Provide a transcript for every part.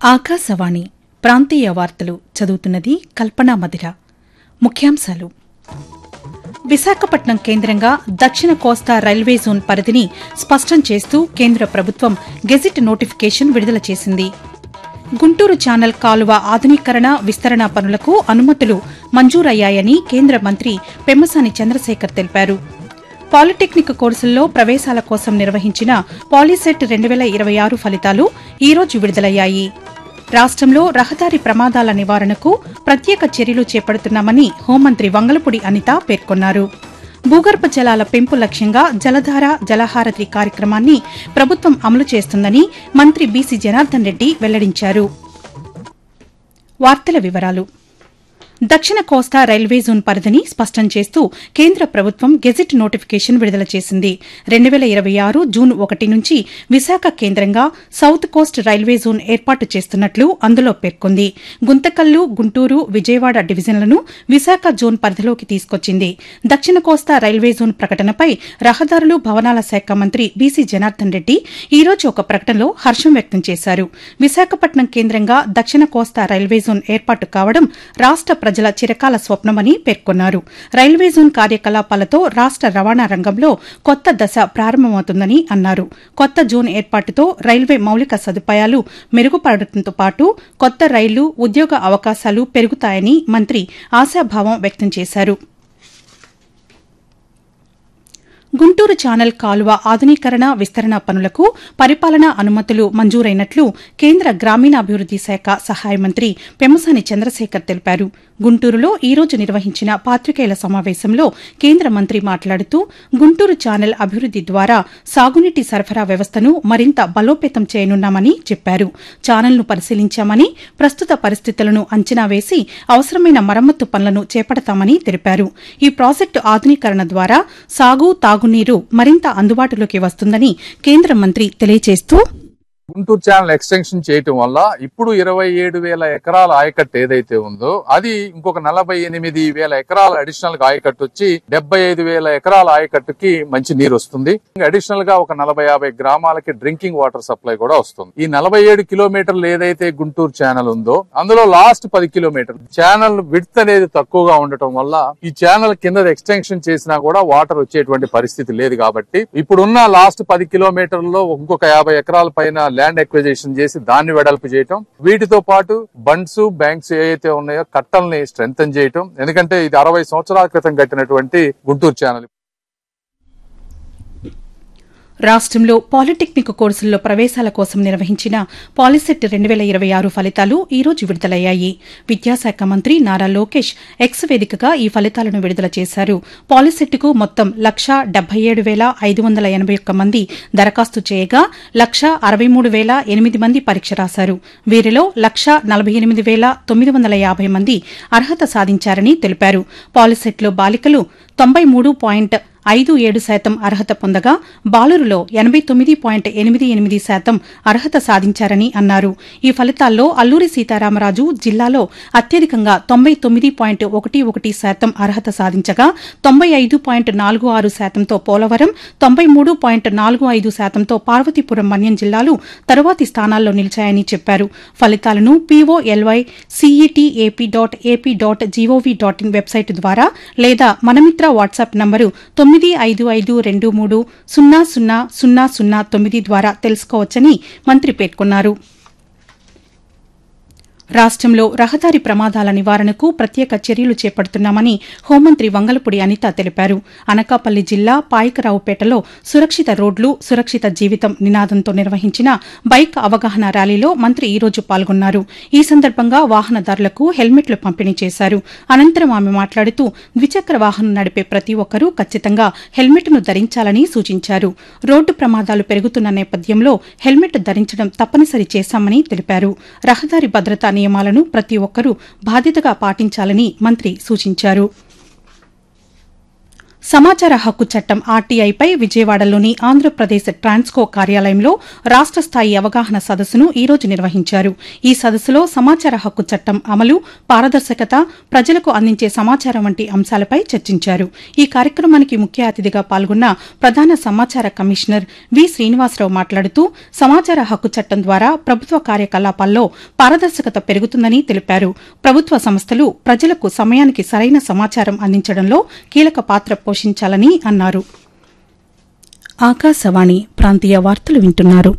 ఆకాశవాణి ప్రాంతీయ వార్తలు చదువుతున్నది కల్పనా మధిర ముఖ్యాంశాలు విశాఖపట్నం కేంద్రంగా దక్షిణ కోస్తా రైల్వే జోన్ పరిధిని స్పష్టం చేస్తూ కేంద్ర ప్రభుత్వం గెజిట్ నోటిఫికేషన్ విడుదల చేసింది గుంటూరు ఛానల్ కాలువ ఆధునీకరణ విస్తరణ పనులకు అనుమతులు మంజూరయ్యాయని కేంద్ర మంత్రి పెమ్మసాని చంద్రశేఖర్ తెలిపారు పాలిటెక్నిక్ కోర్సుల్లో ప్రవేశాల కోసం నిర్వహించిన పాలిసెట్ రెండు వేల ఇరవై ఆరు ఫలితాలు ఈరోజు విడుదలయ్యాయి రాష్టంలో రహదారి ప్రమాదాల నివారణకు ప్రత్యేక చర్యలు చేపడుతున్నామని హోంమంత్రి వంగలపూడి అనిత పేర్కొన్నారు భూగర్భ జలాల పెంపు లక్ష్యంగా జలధార జలహారతి కార్యక్రమాన్ని ప్రభుత్వం అమలు చేస్తుందని మంత్రి బీసీ జనార్దన్ రెడ్డి వెల్లడించారు వార్తల వివరాలు దక్షిణ కోస్తా రైల్వే జోన్ పరిధిని స్పష్టం చేస్తూ కేంద్ర ప్రభుత్వం గెజిట్ నోటిఫికేషన్ విడుదల చేసింది రెండు వేల ఇరవై ఆరు జూన్ ఒకటి నుంచి విశాఖ కేంద్రంగా సౌత్ కోస్ట్ రైల్వే జోన్ ఏర్పాటు చేస్తున్నట్లు అందులో పేర్కొంది గుంతకల్లు గుంటూరు విజయవాడ డివిజన్లను విశాఖ జోన్ పరిధిలోకి తీసుకొచ్చింది దక్షిణ కోస్తా రైల్వే జోన్ ప్రకటనపై రహదారులు భవనాల శాఖ మంత్రి బీసీ జనార్దన్ రెడ్డి ఈ రోజు ఒక ప్రకటనలో హర్షం వ్యక్తం చేశారు విశాఖపట్నం కేంద్రంగా దక్షిణ కోస్తా రైల్వే జోన్ ఏర్పాటు కావడం రాష్ట ప్రజల చిరకాల స్వప్నమని పేర్కొన్నారు రైల్వే జోన్ కార్యకలాపాలతో రాష్ట రవాణా రంగంలో కొత్త దశ ప్రారంభమవుతుందని అన్నారు కొత్త జోన్ ఏర్పాటుతో రైల్వే మౌలిక సదుపాయాలు మెరుగుపడటంతో పాటు కొత్త రైళ్లు ఉద్యోగ అవకాశాలు పెరుగుతాయని మంత్రి ఆశాభావం వ్యక్తం చేశారు గుంటూరు ఛానల్ కాలువ ఆధునీకరణ విస్తరణ పనులకు పరిపాలనా అనుమతులు మంజూరైనట్లు కేంద్ర గ్రామీణాభివృద్ది శాఖ సహాయ మంత్రి పెమ్మసాని చంద్రశేఖర్ తెలిపారు గుంటూరులో ఈ రోజు నిర్వహించిన పాత్రికేయుల సమావేశంలో కేంద్ర మంత్రి మాట్లాడుతూ గుంటూరు ఛానల్ అభివృద్ది ద్వారా సాగునీటి సరఫరా వ్యవస్థను మరింత బలోపేతం చేయనున్నామని చెప్పారు ఛానల్ను పరిశీలించామని ప్రస్తుత పరిస్థితులను అంచనా వేసి అవసరమైన మరమ్మతు పనులను చేపడతామని తెలిపారు ఈ ప్రాజెక్టు ఆధునీకరణ ద్వారా సాగు తాగునీరు మరింత అందుబాటులోకి వస్తుందని కేంద్ర మంత్రి తెలియజేస్తూ గుంటూరు ఛానల్ ఎక్స్టెన్షన్ చేయటం వల్ల ఇప్పుడు ఇరవై ఏడు వేల ఎకరాల ఆయకట్టు ఏదైతే ఉందో అది ఇంకొక నలభై ఎనిమిది వేల ఎకరాల అడిషనల్ గా ఆయకట్టు వచ్చి డెబ్బై ఐదు వేల ఎకరాల ఆయకట్టుకి మంచి నీరు వస్తుంది అడిషనల్ గా ఒక నలభై యాభై గ్రామాలకి డ్రింకింగ్ వాటర్ సప్లై కూడా వస్తుంది ఈ నలభై ఏడు కిలోమీటర్లు ఏదైతే గుంటూరు ఛానల్ ఉందో అందులో లాస్ట్ పది కిలోమీటర్లు ఛానల్ విడ్త్ అనేది తక్కువగా ఉండటం వల్ల ఈ ఛానల్ కింద ఎక్స్టెన్షన్ చేసినా కూడా వాటర్ వచ్చేటువంటి పరిస్థితి లేదు కాబట్టి ఇప్పుడున్న లాస్ట్ పది కిలోమీటర్లలో ఇంకొక యాభై ఎకరాల పైన ల్యాండ్ ఎక్విజిషన్ చేసి దాన్ని వెడల్పు చేయటం వీటితో పాటు బండ్స్ బ్యాంక్స్ ఏవైతే ఉన్నాయో కట్టల్ని స్ట్రెంగ్ చేయటం ఎందుకంటే ఇది అరవై సంవత్సరాల క్రితం కట్టినటువంటి గుంటూరు ఛానల్ రాష్టంలో పాలిటెక్నిక్ కోర్సుల్లో ప్రవేశాల కోసం నిర్వహించిన పాలిసెట్ రెండు వేల ఇరవై ఆరు ఫలితాలు ఈ రోజు విడుదలయ్యాయి విద్యాశాఖ మంత్రి నారా లోకేష్ ఎక్స్ వేదికగా ఈ ఫలితాలను విడుదల చేశారు పాలిసెట్కు మొత్తం లక్ష డెబ్బై ఏడు వేల ఐదు వందల ఎనబై ఒక్క మంది దరఖాస్తు చేయగా లక్ష అరవై మూడు వేల ఎనిమిది మంది పరీక్ష రాశారు వీరిలో లక్ష నలభై ఎనిమిది వేల తొమ్మిది వందల యాభై మంది అర్హత సాధించారని తెలిపారు పాలిసెట్లో బాలికలు తొంభై మూడు పాయింట్ ఐదు ఏడు శాతం అర్హత పొందగా బాలురులో ఎనబై తొమ్మిది పాయింట్ ఎనిమిది ఎనిమిది శాతం అర్హత సాధించారని అన్నారు ఈ ఫలితాల్లో అల్లూరి సీతారామరాజు జిల్లాలో అత్యధికంగా తొంభై తొమ్మిది పాయింట్ ఒకటి ఒకటి శాతం అర్హత సాధించగా తొంభై ఐదు పాయింట్ నాలుగు ఆరు శాతంతో పోలవరం తొంభై మూడు పాయింట్ నాలుగు ఐదు శాతంతో పార్వతీపురం మన్యం జిల్లాలు తరువాతి స్థానాల్లో నిలిచాయని చెప్పారు ఫలితాలను POLY CET AP dot AP dot GOV dot IN website ద్వారా లేదా మనమిత్ర వాట్సాప్ నంబరు తొమ్మిది ఐదు ఐదు రెండు మూడు సున్నా సున్నా సున్నా సున్నా తొమ్మిది ద్వారా తెలుసుకోవచ్చని మంత్రి పేర్కొన్నారు రాష్టంలో రహదారి ప్రమాదాల నివారణకు ప్రత్యేక చర్యలు చేపడుతున్నామని హోంమంత్రి వంగలపూడి అనిత తెలిపారు అనకాపల్లి జిల్లా పాయకరావుపేటలో సురక్షిత రోడ్లు సురక్షిత జీవితం నినాదంతో నిర్వహించిన బైక్ అవగాహన ర్యాలీలో మంత్రి ఈ రోజు పాల్గొన్నారు ఈ సందర్భంగా వాహనదారులకు హెల్మెట్లు పంపిణీ చేశారు అనంతరం ఆమె మాట్లాడుతూ ద్విచక్ర వాహనం నడిపే ప్రతి ఒక్కరూ ఖచ్చితంగా హెల్మెట్ను ధరించాలని సూచించారు రోడ్డు ప్రమాదాలు పెరుగుతున్న నేపథ్యంలో హెల్మెట్ ధరించడం తప్పనిసరి చేశామని తెలిపారు రహదారి భద్రతా నియమాలను ప్రతి ఒక్కరూ బాధ్యతగా పాటించాలని మంత్రి సూచించారు సమాచార హక్కు చట్టం ఆర్టీఐపై విజయవాడలోని ఆంధ్రప్రదేశ్ ట్రాన్స్కో కార్యాలయంలో రాష్ట స్థాయి అవగాహన సదస్సును ఈ రోజు నిర్వహించారు ఈ సదస్సులో సమాచార హక్కు చట్టం అమలు పారదర్శకత ప్రజలకు అందించే సమాచారం వంటి అంశాలపై చర్చించారు ఈ కార్యక్రమానికి ముఖ్య అతిథిగా పాల్గొన్న ప్రధాన సమాచార కమిషనర్ వి శ్రీనివాసరావు మాట్లాడుతూ సమాచార హక్కు చట్టం ద్వారా ప్రభుత్వ కార్యకలాపాల్లో పారదర్శకత పెరుగుతుందని తెలిపారు ప్రభుత్వ సంస్థలు ప్రజలకు సమయానికి సరైన సమాచారం అందించడంలో కీలక పాత్ర పోషించాలని అన్నారు ఆకాశవాణి ప్రాంతీయ వార్తలు వింటున్నారు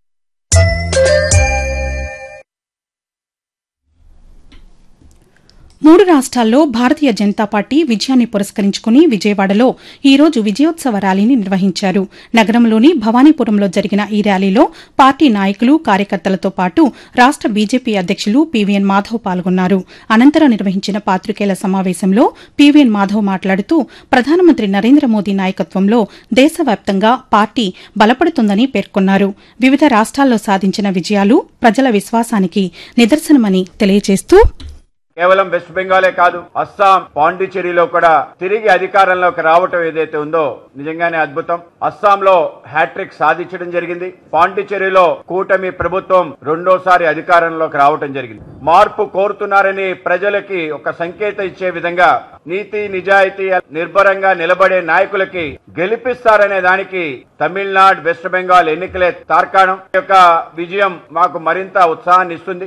మూడు రాష్ట్రాల్లో భారతీయ జనతా పార్టీ విజయాన్ని పురస్కరించుకుని విజయవాడలో ఈ రోజు విజయోత్సవ ర్యాలీని నిర్వహించారు నగరంలోని భవానీపురంలో జరిగిన ఈ ర్యాలీలో పార్టీ నాయకులు కార్యకర్తలతో పాటు రాష్ట బీజేపీ అధ్యక్షులు పీవీఎన్ మాధవ్ పాల్గొన్నారు అనంతరం నిర్వహించిన పాతికేయుల సమావేశంలో పీవీఎన్ మాధవ్ మాట్లాడుతూ ప్రధానమంత్రి నరేంద్ర మోదీ నాయకత్వంలో దేశవ్యాప్తంగా పార్టీ బలపడుతుందని పేర్కొన్నారు వివిధ రాష్ట్రాల్లో సాధించిన విజయాలు ప్రజల విశ్వాసానికి నిదర్శనమని తెలియజేస్తూ కేవలం వెస్ట్ బెంగాలే కాదు అస్సాం పాండిచ్చేరిలో కూడా తిరిగి అధికారంలోకి రావటం ఏదైతే ఉందో నిజంగానే అద్భుతం అస్సాంలో హ్యాట్రిక్ సాధించడం జరిగింది పాండిచ్చేరిలో కూటమి ప్రభుత్వం రెండోసారి అధికారంలోకి రావటం జరిగింది మార్పు కోరుతున్నారని ప్రజలకి ఒక సంకేతం ఇచ్చే విధంగా నీతి నిజాయితీ నిర్భరంగా నిలబడే నాయకులకి గెలిపిస్తారనే దానికి తమిళనాడు వెస్ట్ బెంగాల్ ఎన్నికలే తార్కాణం ఈ యొక్క విజయం మాకు మరింత ఉత్సాహాన్ని ఇస్తుంది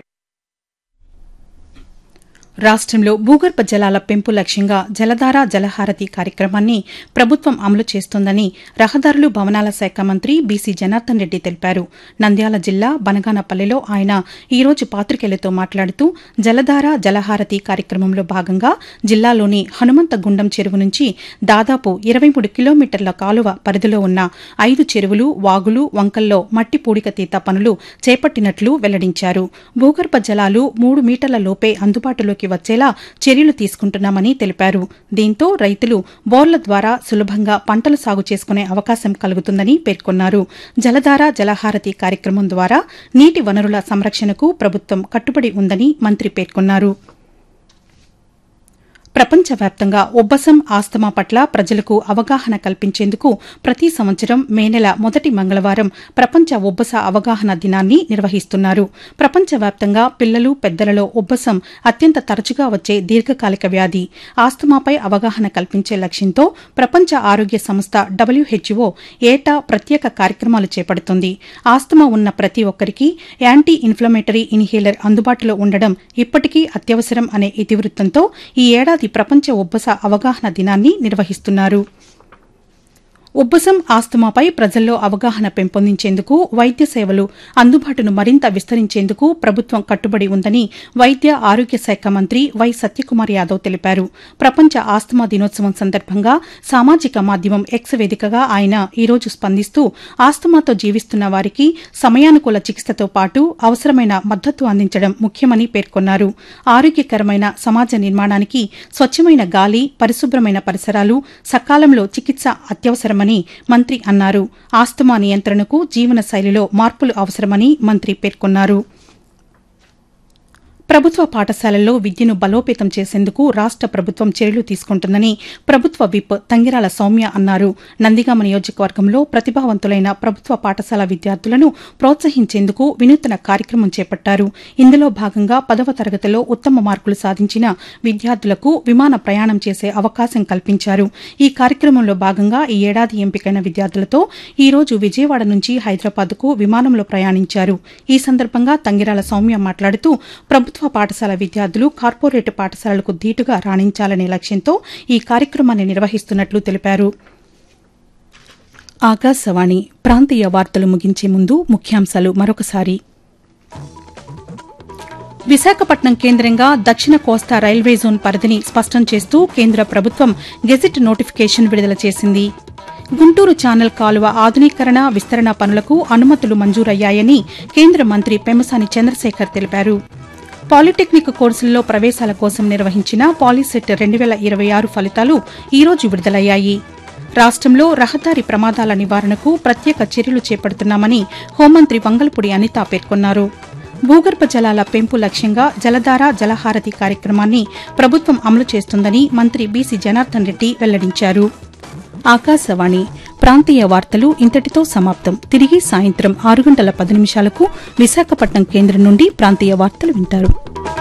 రాష్ట్రంలో భూగర్భ జలాల పెంపు లక్ష్యంగా జలధార జలహారతి కార్యక్రమాన్ని ప్రభుత్వం అమలు చేస్తోందని రహదారులు భవనాల శాఖ మంత్రి బీసీ జనార్దన్ రెడ్డి తెలిపారు నంద్యాల జిల్లా బనగానపల్లెలో ఆయన ఈ రోజు పాతికేయులతో మాట్లాడుతూ జలధార జలహారతి కార్యక్రమంలో భాగంగా జిల్లాలోని హనుమంతగుండం చెరువు నుంచి దాదాపు ఇరవై మూడు కిలోమీటర్ల కాలువ పరిధిలో ఉన్న ఐదు చెరువులు వాగులు వంకల్లో మట్టి పూడిక తీత పనులు చేపట్టినట్లు వెల్లడించారు భూగర్భ జలాలు మూడు మీటర్ల లోపే అందుబాటులోకి వచ్చేలా చర్యలు తీసుకుంటున్నామని తెలిపారు దీంతో రైతులు బోర్ల ద్వారా సులభంగా పంటలు సాగు చేసుకునే అవకాశం కలుగుతుందని పేర్కొన్నారు జలధార జలహారతి కార్యక్రమం ద్వారా నీటి వనరుల సంరక్షణకు ప్రభుత్వం కట్టుబడి ఉందని మంత్రి పేర్కొన్నారు ప్రపంచవ్యాప్తంగా ఉబ్బసం ఆస్తమా పట్ల ప్రజలకు అవగాహన కల్పించేందుకు ప్రతి సంవత్సరం మే నెల మొదటి మంగళవారం ప్రపంచ ఉబ్బస అవగాహన దినాన్ని నిర్వహిస్తున్నారు ప్రపంచవ్యాప్తంగా పిల్లలు పెద్దలలో ఉబ్బసం అత్యంత తరచుగా వచ్చే దీర్ఘకాలిక వ్యాధి ఆస్తమాపై అవగాహన కల్పించే లక్ష్యంతో ప్రపంచ ఆరోగ్య సంస్థ డబ్ల్యూహెచ్ఓ ఏటా ప్రత్యేక కార్యక్రమాలు చేపడుతుంది ఆస్తమా ఉన్న ప్రతి ఒక్కరికి యాంటీ ఇన్ఫ్లమేటరీ ఇన్హేలర్ అందుబాటులో ఉండడం ఇప్పటికీ అత్యవసరం అనే ఇతివృత్తంతో ఈ ఏడాది ప్రపంచ ఉబ్బస అవగాహన దినాన్ని నిర్వహిస్తున్నారు ఉబ్బసం ఆస్తమాపై ప్రజల్లో అవగాహన పెంపొందించేందుకు వైద్య సేవలు అందుబాటును మరింత విస్తరించేందుకు ప్రభుత్వం కట్టుబడి ఉందని వైద్య ఆరోగ్య శాఖ మంత్రి వై సత్యకుమార్ యాదవ్ తెలిపారు ప్రపంచ ఆస్తమా దినోత్సవం సందర్భంగా సామాజిక మాధ్యమం ఎక్స్ వేదికగా ఆయన ఈ రోజు స్పందిస్తూ ఆస్తమాతో జీవిస్తున్న వారికి సమయానుకూల చికిత్సతో పాటు అవసరమైన మద్దతు అందించడం ముఖ్యమని పేర్కొన్నారు ఆరోగ్యకరమైన సమాజ నిర్మాణానికి స్వచ్ఛమైన గాలి పరిశుభ్రమైన పరిసరాలు సకాలంలో చికిత్స అవసరమని మంత్రి అన్నారు ఆస్తమా నియంత్రణకు జీవన శైలిలో మార్పులు అవసరమని మంత్రి పేర్కొన్నారు ప్రభుత్వ పాఠశాలల్లో విద్యను బలోపేతం చేసేందుకు రాష్ట ప్రభుత్వం చర్యలు తీసుకుంటుందని ప్రభుత్వ విప్ తంగిరాల సౌమ్య అన్నారు నందిగామ నియోజకవర్గంలో ప్రతిభావంతులైన ప్రభుత్వ పాఠశాల విద్యార్థులను ప్రోత్సహించేందుకు వినూత్న కార్యక్రమం చేపట్టారు ఇందులో భాగంగా పదవ తరగతిలో ఉత్తమ మార్కులు సాధించిన విద్యార్థులకు విమాన ప్రయాణం చేసే అవకాశం కల్పించారు ఈ కార్యక్రమంలో భాగంగా ఈ ఏడాది ఎంపికైన విద్యార్థులతో ఈ రోజు విజయవాడ నుంచి హైదరాబాద్కు విమానంలో ప్రయాణించారు ఈ సందర్భంగా తంగిరాల సౌమ్య మాట్లాడుతూ ప్రభుత్వ పాఠశాల విద్యార్థులు కార్పొరేట్ పాఠశాలలకు ధీటుగా రాణించాలనే లక్ష్యంతో ఈ కార్యక్రమాన్ని నిర్వహిస్తున్నట్లు తెలిపారు ఆకాశవాణి ప్రాంతీయ వార్తలు ముగించే ముందు ముఖ్యాంశాలు మరొకసారి విశాఖపట్నం కేంద్రంగా దక్షిణ కోస్తా రైల్వే జోన్ పరిధిని స్పష్టం చేస్తూ కేంద్ర ప్రభుత్వం గెజిట్ నోటిఫికేషన్ విడుదల చేసింది గుంటూరు ఛానల్ కాలువ ఆధునీకరణ విస్తరణ పనులకు అనుమతులు మంజూరయ్యాయని కేంద్ర మంత్రి పెమ్మసాని చంద్రశేఖర్ తెలిపారు పాలిటెక్నిక్ కోర్సుల్లో ప్రవేశాల కోసం నిర్వహించిన పాలిసెట్ రెండు వేల ఇరవై ఆరు ఫలితాలు ఈరోజు విడుదలయ్యాయి రాష్ట్రంలో రహదారి ప్రమాదాల నివారణకు ప్రత్యేక చర్యలు చేపడుతున్నామని హోంమంత్రి వంగల్పూడి అనిత పేర్కొన్నారు భూగర్భ జలాల పెంపు లక్ష్యంగా జలధార జలహారతి కార్యక్రమాన్ని ప్రభుత్వం అమలు చేస్తుందని మంత్రి బీసీ జనార్దన్ రెడ్డి వెల్లడించారు ఆకాశవాణి ప్రాంతీయ వార్తలు ఇంతటితో సమాప్తం తిరిగి సాయంత్రం ఆరు గంటల పది నిమిషాలకు విశాఖపట్నం కేంద్రం నుండి ప్రాంతీయ వార్తలు వింటారు